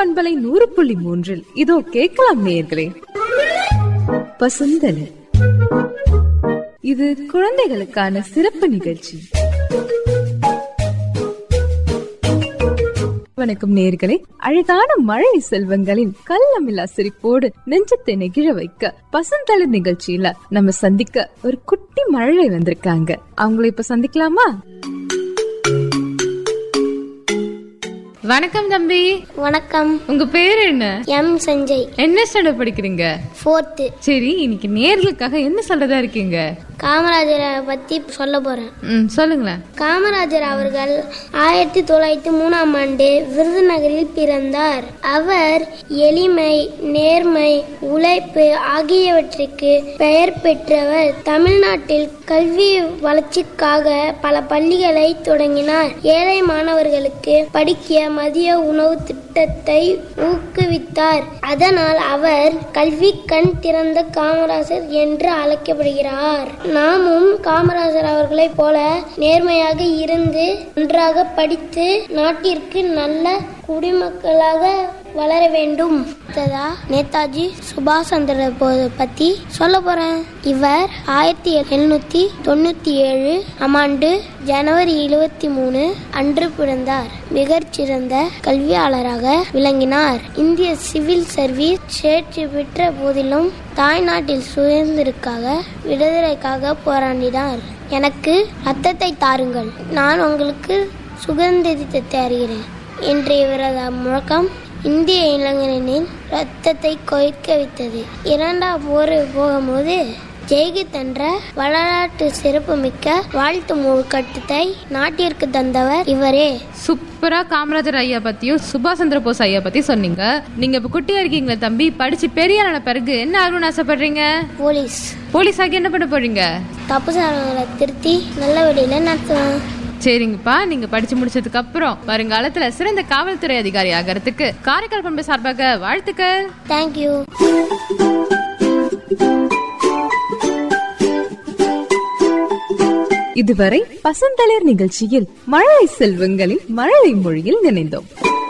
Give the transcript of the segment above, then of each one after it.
பண்பலை நூறு புள்ளி மூன்றில் இதோ கேட்கலாம் நேயர்களே பசுந்தலி இது குழந்தைகளுக்கான சிறப்பு நிகழ்ச்சி வணக்கம் நேர்களே அழகான மழை செல்வங்களின் கள்ளமில்லா சிரிப்போடு நெஞ்சத்தை நெகிழ வைக்க பசுந்தளிர் நிகழ்ச்சியில நம்ம சந்திக்க ஒரு குட்டி மழலை வந்திருக்காங்க அவங்கள இப்ப சந்திக்கலாமா வணக்கம் தம்பி வணக்கம் உங்க பேர் என்ன எம் சஞ்சய் என்ன ஸ்டாண்டர்ட் படிக்கிறீங்க ஃபோர்த்து சரி இன்னைக்கு நேர்களுக்காக என்ன சொல்றதா இருக்கீங்க காமராஜரை பத்தி சொல்ல போறேன் ம் சொல்லுங்களேன் காமராஜர் அவர்கள் ஆயிரத்தி தொள்ளாயிரத்தி மூணாம் ஆண்டு விருதுநகரில் பிறந்தார் அவர் எளிமை நேர்மை உழைப்பு ஆகியவற்றுக்கு பெயர் பெற்றவர் தமிழ்நாட்டில் கல்வி வளர்ச்சிக்காக பல பள்ளிகளை தொடங்கினார் ஏழை மாணவர்களுக்கு படிக்க மதிய உணவு திட்டத்தை ஊக்குவித்தார் அதனால் அவர் கல்வி கண் திறந்த காமராஜர் என்று அழைக்கப்படுகிறார் நாமும் காமராஜர் அவர்களைப் போல நேர்மையாக இருந்து நன்றாக படித்து நாட்டிற்கு நல்ல குடிமக்களாக வளர வேண்டும் அடுத்ததா நேதாஜி சுபாஷ் சந்திர போஸ் பத்தி சொல்ல போறேன் இவர் ஆயிரத்தி எழுநூத்தி தொண்ணூத்தி ஏழு ஆம் ஆண்டு ஜனவரி இருபத்தி மூணு அன்று பிறந்தார் மிகச்சிறந்த கல்வியாளராக விளங்கினார் இந்திய சிவில் சர்வீஸ் தேர்ச்சி பெற்ற போதிலும் தாய்நாட்டில் சுதந்திரக்காக விடுதலைக்காக போராடினார் எனக்கு ரத்தத்தை தாருங்கள் நான் உங்களுக்கு சுதந்திரத்தை தருகிறேன் என்ற இவரது முழக்கம் இந்திய இளைஞனின் ரத்தத்தை கொதிக்க வைத்தது இரண்டாம் போர் போகும்போது ஜெய்கித் என்ற வரலாற்று சிறப்புமிக்க வாழ்த்து முழுக்கட்டத்தை நாட்டிற்கு தந்தவர் இவரே சூப்பரா காமராஜர் ஐயா பத்தியும் சுபாஷ் சந்திர போஸ் ஐயா பத்தி சொன்னீங்க நீங்க இப்ப குட்டியா இருக்கீங்களா தம்பி படிச்சு பெரிய ஆன பிறகு என்ன ஆகணும்னு ஆசைப்படுறீங்க போலீஸ் போலீஸ் ஆகி என்ன பண்ண போறீங்க தப்பு சாரங்களை திருத்தி நல்ல வழியில நடத்துவேன் சரிங்கப்பா நீங்க படிச்சு முடிச்சதுக்கு அப்புறம் வருங்காலத்துல சிறந்த காவல்துறை அதிகாரி ஆகிறதுக்கு காரைக்கால் பண்பு சார்பாக வாழ்த்துக்கள் தேங்க்யூ இதுவரை பசந்தளிர் நிகழ்ச்சியில் மழலை செல்வங்களின் மழலை மொழியில் நினைந்தோம்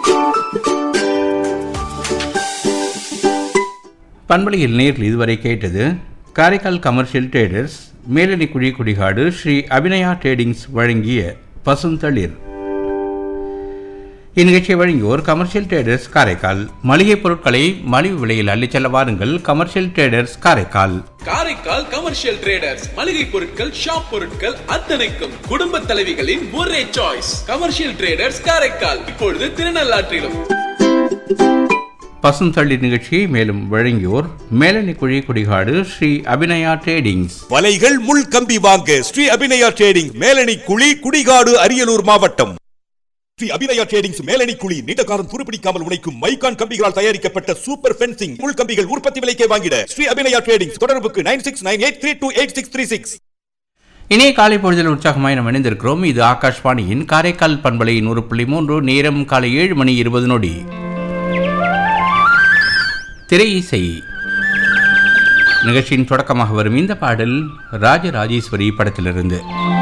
பண்பலையில் நேரில் இதுவரை கேட்டது Karaikal commercial traders Melanikuzhi Kudikadu Shri Abhinaya tradings வழங்கிய பசுந்தளிர் இந்நிகழ்ச்சியை வழங்கியோர் கமர்ஷியல் ட்ரேடர்ஸ் காரைக்கால் மளிகை பொருட்களை மலிவு விலையில் அள்ளிச் செல்ல வாருங்கள் commercial traders Karaikal Karaikal commercial traders மளிகை பொருட்கள் ஷாப் பொருட்கள் அத்தனைக்கும் குடும்ப தலைவிகளின் ஒரே சாய்ஸ் கமர்ஷியல் ட்ரேடர்ஸ் காரைக்கால் இப்பொழுது திருநள்ளாற்றிலும் பசுந்தளிர் நிகழ்ச்சியை மேலும் வழங்கியோர் மேலணிக்குழி குடிகாடு ஸ்ரீ அபிநயா ட்ரேடிங்ஸ் வலைகள் முள் கம்பி வாங்க ஸ்ரீ அபிநயா ட்ரேடிங் மேலணி குழி குடிகாடு அரியலூர் மாவட்டம் ஸ்ரீ அபிநயா ட்ரேடிங்ஸ் மேலணி குழி நீண்ட காலம் துருப்பிடிக்காமல் உழைக்கும் மைக்கான் கம்பிகளால் தயாரிக்கப்பட்ட சூப்பர் ஃபென்சிங் முள் கம்பிகள் உற்பத்தி விலைக்கே வாங்கிட ஸ்ரீ அபிநயா ட்ரேடிங்ஸ் தொடர்புக்கு nine six nine eight three two eight six three six இணைய காலை பொழுதில் உற்சாகமாய் நாம் இணைந்திருக்கிறோம் இது ஆகாஷ்வாணியின் காரைக்கால் பண்பலை நூறு புள்ளி மூன்று நேரம் காலை ஏழு மணி இருபது நொடி திரை இசை நிகழ்ச்சியின் தொடக்கமாக வரும் இந்த பாடல் ராஜராஜேஸ்வரி படத்திலிருந்து